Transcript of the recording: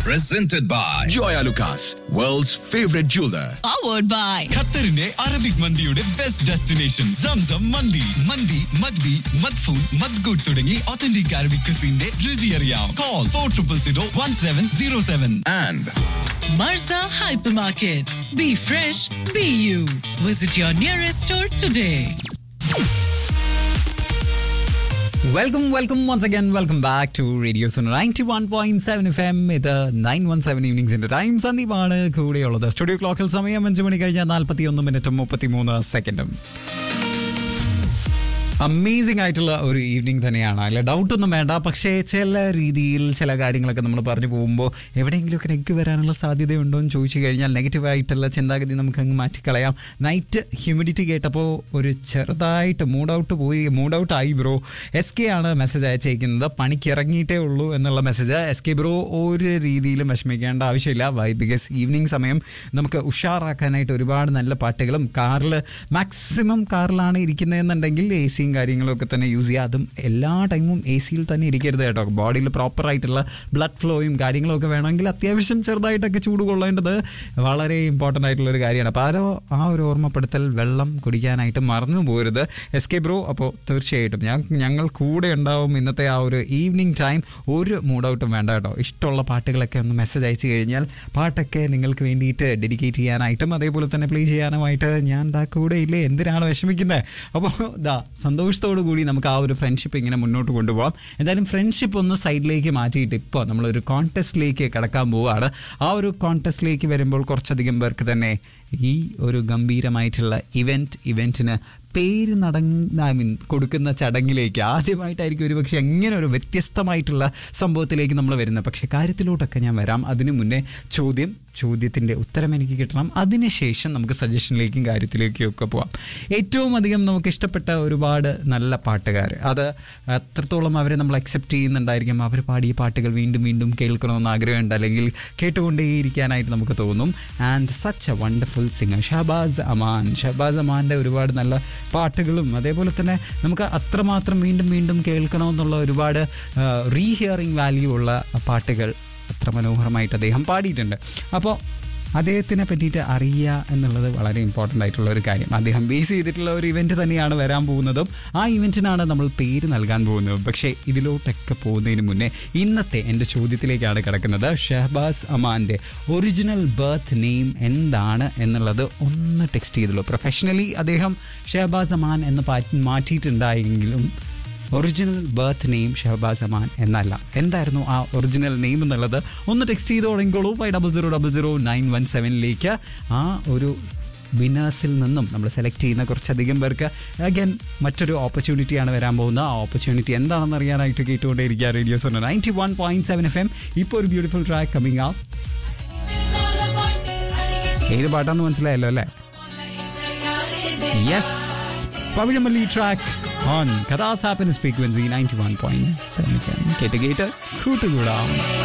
presented by Joya Lucas, world's favorite jeweler. powered by ഖത്തറിന്റെ Arabic മന്തിയുടെ best destination Zamzam മന്തി മന്തി മദ്ബി മദ്ഫൂൻ മദ്ഗുഡ് തുടങ്ങി ഒത്തന്റിക് അറബിക് ക്രിസിന്റെ രുചി അറിയാം call for triple zero one seven zero seven And Marza Hypermarket. Be fresh, be you. Visit your nearest store today. Welcome welcome once again welcome back to radio zone ninety one point seven F M ഇത് nine one seven ഈവനിങ്സിന്റെ time സന്ദീപാണ് കൂടെയുള്ളത് studio ക്ലോക്കിൽ സമയം അഞ്ച് മണി കഴിഞ്ഞാൽ നാൽപ്പത്തി ഒന്ന് മിനിറ്റും മുപ്പത്തി മൂന്ന് സെക്കൻഡും അമേസിംഗ് ആയിട്ടുള്ള ഒരു ഈവനിങ് തന്നെയാണ് അല്ല ഡൗട്ടൊന്നും വേണ്ട പക്ഷേ ചില രീതിയിൽ ചില കാര്യങ്ങളൊക്കെ നമ്മൾ പറഞ്ഞു പോകുമ്പോൾ എവിടെയെങ്കിലുമൊക്കെ നെഗ് വരാനുള്ള സാധ്യതയുണ്ടോ എന്ന് ചോദിച്ചു കഴിഞ്ഞാൽ നെഗറ്റീവ് ആയിട്ടുള്ള ചിന്താഗതി നമുക്ക് അങ്ങ് മാറ്റിക്കളയാം നൈറ്റ് ഹ്യൂമിഡിറ്റി കേട്ടപ്പോൾ ഒരു ചെറുതായിട്ട് മൂഡ് ഔട്ട് പോയി മൂഡ് ഔട്ട് ആയി ബ്രോ എസ് കെ ആണ് മെസ്സേജ് അയച്ചേക്കുന്നത് പണിക്ക് ഇറങ്ങിയിട്ടേ ഉള്ളൂ എന്നുള്ള മെസ്സേജ് എസ് കെ ബ്രോ ഒരു രീതിയിലും വിഷമിക്കേണ്ട ആവശ്യമില്ല വൈ ബിക്കോസ് ഈവനിങ് സമയം നമുക്ക് ഉഷാറാക്കാനായിട്ട് ഒരുപാട് നല്ല പാട്ടുകളും കാറിൽ മാക്സിമം കാറിലാണ് ഇരിക്കുന്നതെന്നുണ്ടെങ്കിൽ എ സിയും കാര്യങ്ങളും ഒക്കെ തന്നെ യൂസ് ചെയ്യുക അതും എല്ലാ ടൈമും എ സിയിൽ തന്നെ ഇരിക്കരുത് കേട്ടോ ബോഡിയിൽ പ്രോപ്പറായിട്ടുള്ള ബ്ലഡ് ഫ്ലോയും കാര്യങ്ങളും ഒക്കെ വേണമെങ്കിൽ അത്യാവശ്യം ചെറുതായിട്ടൊക്കെ ചൂട് കൊള്ളേണ്ടത് വളരെ ഇമ്പോർട്ടൻ്റ് ആയിട്ടുള്ള ഒരു കാര്യമാണ് അപ്പോൾ ആരോ ആ ഒരു ഓർമ്മപ്പെടുത്തൽ വെള്ളം കുടിക്കാനായിട്ട് മറന്നു പോരുത് എസ് കെ ബ്രോ അപ്പോൾ തീർച്ചയായിട്ടും ഞാൻ ഞങ്ങൾ കൂടെ ഉണ്ടാവും ഇന്നത്തെ ആ ഒരു ഈവനിങ് ടൈം ഒരു മൂഡ് ഔട്ടും വേണ്ട കേട്ടോ ഇഷ്ടമുള്ള പാട്ടുകളൊക്കെ ഒന്ന് മെസ്സേജ് അയച്ചു കഴിഞ്ഞാൽ പാട്ടൊക്കെ നിങ്ങൾക്ക് വേണ്ടിയിട്ട് ഡെഡിക്കേറ്റ് ചെയ്യാനായിട്ടും അതേപോലെ തന്നെ പ്ലേ ചെയ്യാനുമായിട്ട് ഞാൻ ദാ കൂടെ ഇല്ലേ എന്തിനാണ് വിഷമിക്കുന്നത് അപ്പോൾ ദാ സന്തോഷത്തോടു കൂടി നമുക്ക് ആ ഒരു ഫ്രണ്ട്ഷിപ്പ് ഇങ്ങനെ മുന്നോട്ട് കൊണ്ടുപോകാം എന്തായാലും ഫ്രണ്ട്ഷിപ്പ് ഒന്ന് സൈഡിലേക്ക് മാറ്റിയിട്ട് ഇപ്പോൾ നമ്മളൊരു കോൺടെസ്റ്റിലേക്ക് കടക്കാൻ പോവുകയാണ് ആ ഒരു കോൺടെസ്റ്റിലേക്ക് വരുമ്പോൾ കുറച്ചധികം പേർക്ക് തന്നെ ഈ ഒരു ഗംഭീരമായിട്ടുള്ള ഇവൻറ്റ് ഇവൻറ്റിന് പേര് നടന്ന ഐ മീൻ കൊടുക്കുന്ന ചടങ്ങിലേക്ക് ആദ്യമായിട്ടായിരിക്കും ഒരു പക്ഷേ എങ്ങനെ ഒരു വ്യത്യസ്തമായിട്ടുള്ള സംഭവത്തിലേക്ക് നമ്മൾ വരുന്നത് പക്ഷേ കാര്യത്തിലോട്ടൊക്കെ ഞാൻ വരാം അതിനു മുന്നേ ചോദ്യം ചോദ്യത്തിൻ്റെ ഉത്തരം എനിക്ക് കിട്ടണം അതിനുശേഷം നമുക്ക് സജഷനിലേക്കും കാര്യത്തിലേക്കും ഒക്കെ പോവാം ഏറ്റവും അധികം നമുക്ക് ഇഷ്ടപ്പെട്ട ഒരുപാട് നല്ല പാട്ടുകാർ അത് എത്രത്തോളം അവരെ നമ്മൾ അക്സെപ്റ്റ് ചെയ്യുന്നുണ്ടായിരിക്കും അവർ പാടിയ പാട്ടുകൾ വീണ്ടും വീണ്ടും കേൾക്കണമെന്ന് ആഗ്രഹമുണ്ട് അല്ലെങ്കിൽ കേട്ടുകൊണ്ടേയിരിക്കാനായിട്ട് നമുക്ക് തോന്നും and such a wonderful singer Shahabaz Aman Shahabaz അമാൻ്റെ ഒരുപാട് നല്ല പാട്ടുകളും അതേപോലെ തന്നെ നമുക്ക് അത്രമാത്രം വീണ്ടും വീണ്ടും കേൾക്കണമെന്നുള്ള ഒരുപാട് റീ ഹിയറിംഗ് വാല്യൂ ഉള്ള പാട്ടുകൾ അത്ര മനോഹരമായിട്ട് അദ്ദേഹം പാടിയിട്ടുണ്ട് അപ്പോൾ അദ്ദേഹത്തിനെ പറ്റിയിട്ട് അറിയുക എന്നുള്ളത് വളരെ ഇമ്പോർട്ടൻ്റ് ആയിട്ടുള്ള ഒരു കാര്യം അദ്ദേഹം ബേസ് ചെയ്തിട്ടുള്ള ഒരു ഇവൻറ്റ് തന്നെയാണ് വരാൻ പോകുന്നതും ആ ഇവൻറ്റിനാണ് നമ്മൾ പേര് നൽകാൻ പോകുന്നതും പക്ഷേ ഇതിലോട്ടൊക്കെ പോകുന്നതിന് മുന്നേ ഇന്നത്തെ എൻ്റെ ചോദ്യത്തിലേക്കാണ് കിടക്കുന്നത് ഷഹബാസ് അമാൻ്റെ ഒറിജിനൽ ബർത്ത് നെയിം എന്താണ് എന്നുള്ളത് ഒന്ന് ടെക്സ്റ്റ് ചെയ്തുള്ളൂ പ്രൊഫഷണലി അദ്ദേഹം ഷഹബാസ് അമാൻ എന്ന് പാറ്റി മാറ്റിയിട്ടുണ്ടായെങ്കിലും original birth name Shahabaz Aman എന്നല്ല എന്തായിരുന്നു ആ ഒറിജിനൽ നെയിം എന്നുള്ളത് ഒന്ന് ടെക്സ്റ്റ് ചെയ്ത് തുടങ്ങിക്കോളൂ five double zero double zero nine one സെവനിലേക്ക് ആ ഒരു വിന്നേഴ്സിൽ നിന്നും നമ്മൾ സെലക്ട് ചെയ്യുന്ന കുറച്ചധികം പേർക്ക് അഗൈൻ മറ്റൊരു ഓപ്പർച്യൂണിറ്റിയാണ് വരാൻ പോകുന്നത് ആ ഓപ്പർച്യൂണിറ്റി എന്താണെന്ന് അറിയാനായിട്ട് കേട്ടുകൊണ്ടേയിരിക്കുക റേഡിയോസ് ഉണ്ട് ninety one point seven F M ഇപ്പോൾ ഒരു ബ്യൂട്ടിഫുൾ ട്രാക്ക് കമ്മിങ് ആ ഏത് പാട്ടാന്ന് മനസ്സിലായല്ലോ അല്ലേ യെസ് പവിഴമല്ലി ട്രാക്ക് ഓൺ കഥാസ് happiness frequency ninety one point seven F M കേട്ട് കേട്ട് കൂട്ടുകൂടാം